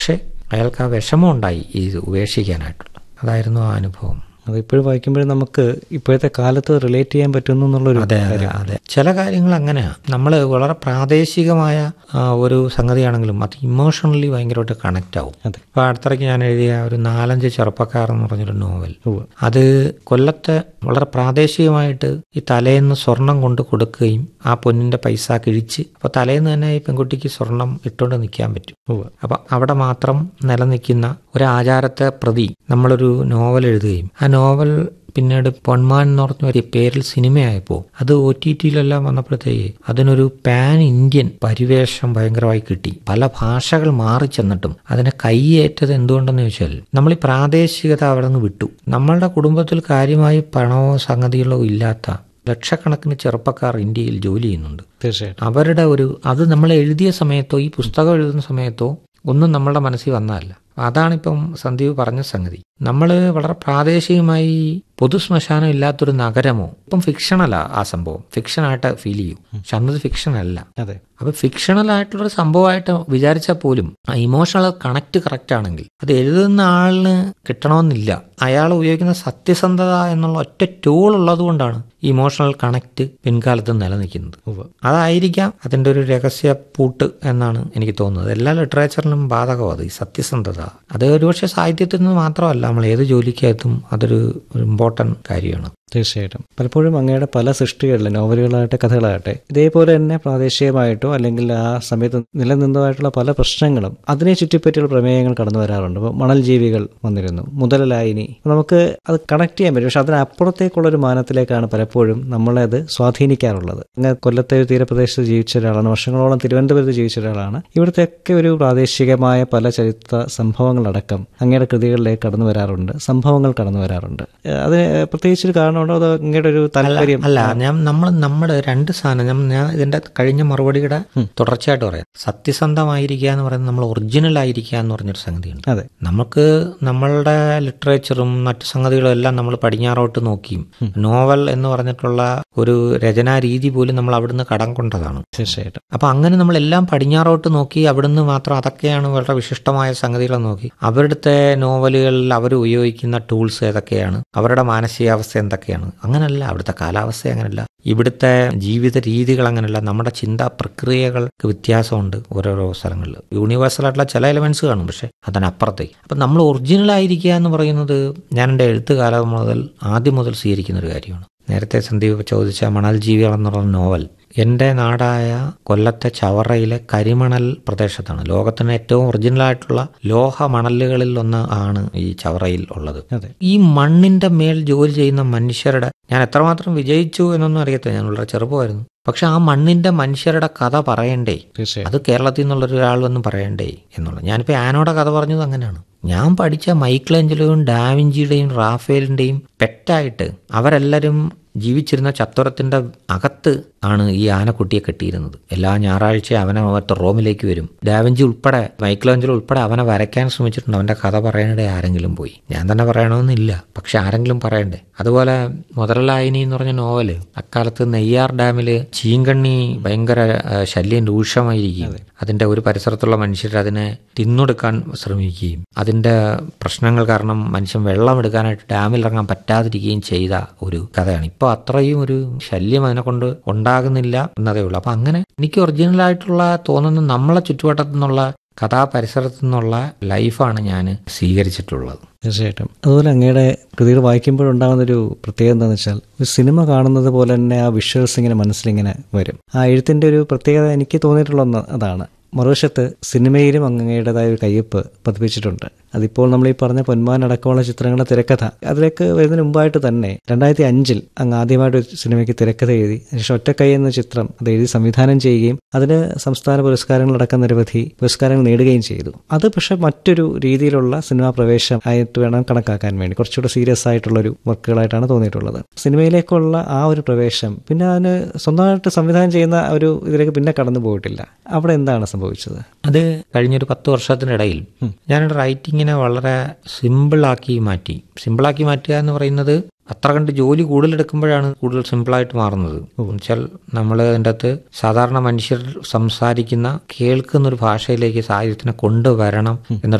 പക്ഷേ അയാൾക്ക് ആ വിഷമം ഉണ്ടായി ഈ ഉപേക്ഷിക്കാനായിട്ടുള്ള അതായിരുന്നു ആ അനുഭവം അത് ഇപ്പോഴും വായിക്കുമ്പോഴും നമുക്ക് ഇപ്പോഴത്തെ കാലത്ത് റിലേറ്റ് ചെയ്യാൻ പറ്റുന്നു എന്നുള്ളൊരു അതെ അതെ അതെ ചില കാര്യങ്ങൾ അങ്ങനെയാണ് നമ്മൾ വളരെ പ്രാദേശികമായ ആ, ഒരു സംഗതിയാണെങ്കിലും അത് ഇമോഷണലി ഭയങ്കരമായിട്ട് കണക്റ്റ് ആവും അതെ. ഇപ്പോൾ അടുത്തിടയ്ക്ക് ഞാൻ എഴുതിയ ഒരു നാലഞ്ച് ചെറുപ്പക്കാർ എന്ന് പറഞ്ഞൊരു നോവൽ ഉവ്വ്. അത് കൊല്ലത്തെ വളരെ പ്രാദേശികമായിട്ട് ഈ തലേന്ന് സ്വർണം കൊണ്ട് കൊടുക്കുകയും ആ പൊന്നിന്റെ പൈസ കിഴിച്ച് അപ്പോൾ തലേന്ന് തന്നെ ഈ പെൺകുട്ടിക്ക് സ്വർണം ഇട്ടുകൊണ്ട് നിൽക്കാൻ പറ്റും ഉവ്വ്. അപ്പൊ അവിടെ മാത്രം നിലനിൽക്കുന്ന ഒരു ആചാരത്തെ പ്രതി നമ്മളൊരു നോവൽ എഴുതുകയും ആ നോവൽ പിന്നീട് പൊന്മാൻ എന്ന് പറഞ്ഞ ഒരു പേരിൽ സിനിമയായപ്പോൾ അത് ഒ ടി ടിയിലെല്ലാം വന്നപ്പോഴത്തേക്ക് അതിനൊരു പാൻ ഇന്ത്യൻ പരിവേഷം ഭയങ്കരമായി കിട്ടി പല ഭാഷകൾ മാറി ചെന്നിട്ടും അതിനെ കൈയേറ്റത് എന്തുകൊണ്ടെന്ന് ചോദിച്ചാൽ നമ്മൾ ഈ പ്രാദേശികത അവിടെ നിന്ന് വിട്ടു നമ്മളുടെ കുടുംബത്തിൽ കാര്യമായി പണമോ സംഗതികളോ ഇല്ലാത്ത ലക്ഷക്കണക്കിന് ചെറുപ്പക്കാർ ഇന്ത്യയിൽ ജോലി ചെയ്യുന്നുണ്ട് തീർച്ചയായിട്ടും അവരുടെ ഒരു അത് നമ്മൾ എഴുതിയ സമയത്തോ ഈ പുസ്തകം എഴുതുന്ന സമയത്തോ ഒന്നും നമ്മളുടെ മനസ്സിൽ വന്നതല്ല അതാണിപ്പം സന്ദീപ് പറഞ്ഞ സംഗതി നമ്മൾ വളരെ പ്രാദേശികമായി പൊതു ശ്മശാനം ഇല്ലാത്തൊരു നഗരമോ ഇപ്പം ഫിക്ഷണല്ല ആ സംഭവം ഫിക്ഷനായിട്ട് ഫീൽ ചെയ്യും പക്ഷെ അന്നത് ഫിക്ഷൻ അല്ല അതെ അപ്പൊ ഫിക്ഷണൽ ആയിട്ടുള്ളൊരു സംഭവമായിട്ട് വിചാരിച്ചാൽ പോലും ആ ഇമോഷണൽ കണക്ട് കറക്റ്റ് ആണെങ്കിൽ അത് എഴുതുന്ന ആളിന് കിട്ടണമെന്നില്ല അയാൾ ഉപയോഗിക്കുന്ന സത്യസന്ധത എന്നുള്ള ഒറ്റ ടൂൾ ഉള്ളത് കൊണ്ടാണ് ഇമോഷണൽ കണക്ട് പിൻകാലത്ത് നിലനിൽക്കുന്നത് ഉവ്വ്. അതായിരിക്കാം അതിൻ്റെ ഒരു രഹസ്യ പൂട്ട് എന്നാണ് എനിക്ക് തോന്നുന്നത് എല്ലാ ലിറ്ററേച്ചറിനും ബാധകമാണ് അത് ഈ സത്യസന്ധത അത് ഒരുപക്ഷെ സാഹിത്യത്തിൽ നിന്ന് മാത്രമല്ല നമ്മൾ ഏത് ജോലിക്കകത്തും അതൊരു ഇമ്പോർട്ടൻറ്റ് കാര്യമാണ് തീർച്ചയായിട്ടും പലപ്പോഴും അങ്ങയുടെ പല സൃഷ്ടികളിൽ നോവലുകളാകട്ടെ കഥകളാകട്ടെ ഇതേപോലെ തന്നെ പ്രാദേശികമായിട്ടോ അല്ലെങ്കിൽ ആ സമയത്ത് നിലനിന്നതായിട്ടുള്ള പല പ്രശ്നങ്ങളും അതിനെ ചുറ്റിപ്പറ്റിയുള്ള പ്രമേയങ്ങൾ കടന്നു വരാറുണ്ട് ഇപ്പോൾ മണൽ ജീവികൾ വന്നിരുന്നു മുതലായിനി നമുക്ക് അത് കണക്ട് ചെയ്യാൻ പറ്റും പക്ഷെ അതിനപ്പുറത്തേക്കുള്ള ഒരു മാനത്തിലേക്കാണ് പലപ്പോഴും നമ്മളെ അത് സ്വാധീനിക്കാറുള്ളത് അങ്ങ് കൊല്ലത്തെ ഒരു തീരപ്രദേശത്ത് ജീവിച്ച ഒരാളാണ് വർഷങ്ങളോളം തിരുവനന്തപുരത്ത് ജീവിച്ച ഒരാളാണ് ഇവിടുത്തെയൊക്കെ ഒരു പ്രാദേശികമായ പല ചരിത്ര സംഭവങ്ങളടക്കം അങ്ങയുടെ കൃതികളിലേക്ക് കടന്നു വരാറുണ്ട് സംഭവങ്ങൾ കടന്നു വരാറുണ്ട് ഏഹ് അതിന് പ്രത്യേകിച്ചൊരു കാരണമുണ്ടോ അതോ അങ്ങയുടെ ഒരു താല്പര്യം അല്ല ഞാൻ നമ്മൾ നമ്മുടെ രണ്ട് സാധനം ഞാൻ ഞാൻ ഇതിന്റെ കഴിഞ്ഞ മറുപടിയുടെ തുടർച്ചയായിട്ട് പറയാം സത്യസന്ധമായിരിക്കുക എന്ന് പറയുന്നത് നമ്മൾ ഒറിജിനൽ ആയിരിക്കുക എന്ന് പറഞ്ഞൊരു സംഗതിയുണ്ട് അതെ നമുക്ക് നമ്മളുടെ ലിറ്ററേച്ചറും മറ്റു സംഗതികളും എല്ലാം നമ്മൾ പടിഞ്ഞാറോട്ട് നോക്കിയും നോവൽ എന്ന് പറഞ്ഞിട്ടുള്ള ഒരു രചനാ രീതി പോലും നമ്മൾ അവിടുന്ന് കടം കൊണ്ടതാണ് തീർച്ചയായിട്ടും അപ്പൊ അങ്ങനെ നമ്മൾ എല്ലാം പടിഞ്ഞാറോട്ട് നോക്കി അവിടുന്ന് മാത്രം അതൊക്കെയാണ് വളരെ വിശിഷ്ടമായ സംഗതികൾ നോക്കി അവരുടെ നോവലുകളിൽ അവർ ഉപയോഗിക്കുന്ന ടൂൾസ് ഏതൊക്കെയാണ് അവരുടെ മാനസികാവസ്ഥ എന്തൊക്കെയാണ് അങ്ങനല്ല അവിടുത്തെ കാലാവസ്ഥ അങ്ങനല്ല ഇവിടുത്തെ ജീവിത രീതികൾ അങ്ങനല്ല നമ്മുടെ ചിന്താ പ്രക്രിയകൾക്ക് വ്യത്യാസമുണ്ട് ഓരോരോ സ്ഥലങ്ങളിൽ യൂണിവേഴ്സൽ ആയിട്ടുള്ള ചില എലമെന്റ്സ് കാണും പക്ഷെ അതിനപ്പുറത്തേക്ക് അപ്പം നമ്മൾ ഒറിജിനൽ ആയിരിക്കുക എന്ന് പറയുന്നത് ഞാൻ എൻ്റെ എഴുത്ത് കാലം മുതൽ ആദ്യം മുതൽ സ്വീകരിക്കുന്ന ഒരു കാര്യമാണ് നേരത്തെ സന്ദീപ് ചോദിച്ച മണൽ ജീവികൾ എന്നുള്ള നോവൽ എൻ്റെ നാടായ കൊല്ലത്തെ ചവറയിലെ കരിമണൽ പ്രദേശത്താണ് ലോകത്തിന് ഏറ്റവും ഒറിജിനൽ ആയിട്ടുള്ള ലോഹ മണലുകളിൽ ഒന്ന് ആണ് ഈ ചവറയിൽ ഉള്ളത് അതെ ഈ മണ്ണിന്റെ മേൽ ജോലി ചെയ്യുന്ന മനുഷ്യരുടെ ഞാൻ എത്രമാത്രം വിജയിച്ചു എന്നൊന്നും അറിയത്തില്ല ഞാൻ വളരെ ചെറുപ്പമായിരുന്നു പക്ഷെ ആ മണ്ണിന്റെ മനുഷ്യരുടെ കഥ പറയണ്ടേ തീർച്ചയായും അത് കേരളത്തിൽ നിന്നുള്ളൊരു ഒരാൾ വന്ന് പറയണ്ടേ എന്നുള്ളത് ഞാനിപ്പോൾ ആനോടെ കഥ പറഞ്ഞത് അങ്ങനെയാണ് ഞാൻ പഠിച്ച മൈക്കിളേഞ്ചലോയും ഡാവിഞ്ചിയുടെയും റാഫേലിന്റെയും പെറ്റായിട്ട് അവരെല്ലാവരും ജീവിച്ചിരുന്ന ചത്വരത്തിന്റെ അകത്ത് ആണ് ഈ ആനക്കുട്ടിയെ കെട്ടിയിരുന്നത് എല്ലാ ഞായറാഴ്ചയും അവനെ മറ്റേ റോമിലേക്ക് വരും ഡാവിഞ്ചി ഉൾപ്പെടെ മൈക്കിളേഞ്ചലോ ഉൾപ്പെടെ അവനെ വരയ്ക്കാൻ ശ്രമിച്ചിട്ടുണ്ട് അവന്റെ കഥ പറയണേ ആരെങ്കിലും പോയി ഞാൻ തന്നെ പറയണമെന്നില്ല പക്ഷെ ആരെങ്കിലും പറയണ്ടേ അതുപോലെ മുതലായിനി എന്ന് പറഞ്ഞ നോവല് അക്കാലത്ത് നെയ്യാർ ഡാമില് ചീങ്കണ്ണി ഭയങ്കര ആ, ശല്യം രൂക്ഷമായിരിക്കും അതിന്റെ ഒരു പരിസരത്തുള്ള മനുഷ്യർ അതിനെ തിന്നൊടുക്കാൻ ശ്രമിക്കുകയും അതിന്റെ പ്രശ്നങ്ങൾ കാരണം മനുഷ്യൻ വെള്ളം എടുക്കാനായിട്ട് ഡാമിൽ ഇറങ്ങാൻ പറ്റാതിരിക്കുകയും ചെയ്ത ഒരു കഥയാണ് ഇപ്പൊ അത്രയും ഒരു ശല്യം അതിനെ കൊണ്ട് ഉണ്ടാകുന്നില്ല എന്നതേ ഉള്ളൂ അപ്പൊ അങ്ങനെ എനിക്ക് ഒറിജിനൽ ആയിട്ടുള്ള തോന്നുന്ന നമ്മളെ ചുറ്റുവട്ടത്തു നിന്നുള്ള കഥാപരിസരത്തു നിന്നുള്ള ലൈഫാണ് ഞാൻ സ്വീകരിച്ചിട്ടുള്ളത് തീർച്ചയായിട്ടും അതുപോലെ അങ്ങയുടെ കൃതികൾ വായിക്കുമ്പോഴുണ്ടാകുന്ന ഒരു പ്രത്യേകത എന്താണെന്ന് വെച്ചാൽ ഒരു സിനിമ കാണുന്നത് പോലെ തന്നെ ആ വിഷ്വൽസ് ഇങ്ങനെ മനസ്സിലിങ്ങനെ വരും ആ എഴുത്തിന്റെ ഒരു പ്രത്യേകത എനിക്ക് തോന്നിയിട്ടുള്ള ഒന്ന് അതാണ് മറുവശത്ത് സിനിമയിലും അങ്ങയുടേതായ ഒരു കയ്യൊപ്പ് പതിപ്പിച്ചിട്ടുണ്ട് അതിപ്പോൾ നമ്മൾ ഈ പറഞ്ഞ പൊന്മാൻ അടക്കമുള്ള ചിത്രങ്ങളുടെ തിരക്കഥ അതിലേക്ക് വരുന്നതിന് മുമ്പായിട്ട് തന്നെ രണ്ടായിരത്തി അഞ്ചിൽ അങ്ങ് ആദ്യമായിട്ട് ഒരു സിനിമയ്ക്ക് തിരക്കഥ എഴുതി അതിനുശേഷം ഒറ്റക്കൈ എന്ന ചിത്രം അത് എഴുതി സംവിധാനം ചെയ്യുകയും അതിന് സംസ്ഥാന പുരസ്കാരങ്ങളടക്കം നിരവധി പുരസ്കാരങ്ങൾ നേടുകയും ചെയ്തു അത് പക്ഷെ മറ്റൊരു രീതിയിലുള്ള സിനിമാ പ്രവേശം ആയിട്ട് വേണം കണക്കാക്കാൻ വേണ്ടി കുറച്ചുകൂടെ സീരിയസ് ആയിട്ടുള്ള ഒരു വർക്കുകളായിട്ടാണ് തോന്നിയിട്ടുള്ളത് സിനിമയിലേക്കുള്ള ആ ഒരു പ്രവേശം പിന്നെ അതിന് സ്വന്തമായിട്ട് സംവിധാനം ചെയ്യുന്ന ഒരു ഇതിലേക്ക് പിന്നെ കടന്നു പോയിട്ടില്ല അവിടെ എന്താണ് സംഭവിച്ചത് അത് കഴിഞ്ഞൊരു പത്ത് വർഷത്തിനിടയിൽ ഞാനൊരു റൈറ്റിങ്ങിനെ വളരെ സിമ്പിളാക്കി മാറ്റി സിമ്പിളാക്കി മാറ്റുക എന്ന് പറയുന്നത് അത്ര കണ്ട് ജോലി കൂടുതലെടുക്കുമ്പോഴാണ് കൂടുതൽ സിമ്പിളായിട്ട് മാറുന്നത് എന്നുവെച്ചാൽ നമ്മൾ അതിൻ്റെ അകത്ത് സാധാരണ മനുഷ്യർ സംസാരിക്കുന്ന കേൾക്കുന്ന ഒരു ഭാഷയിലേക്ക് സാഹിത്യത്തിനെ കൊണ്ടുവരണം എന്ന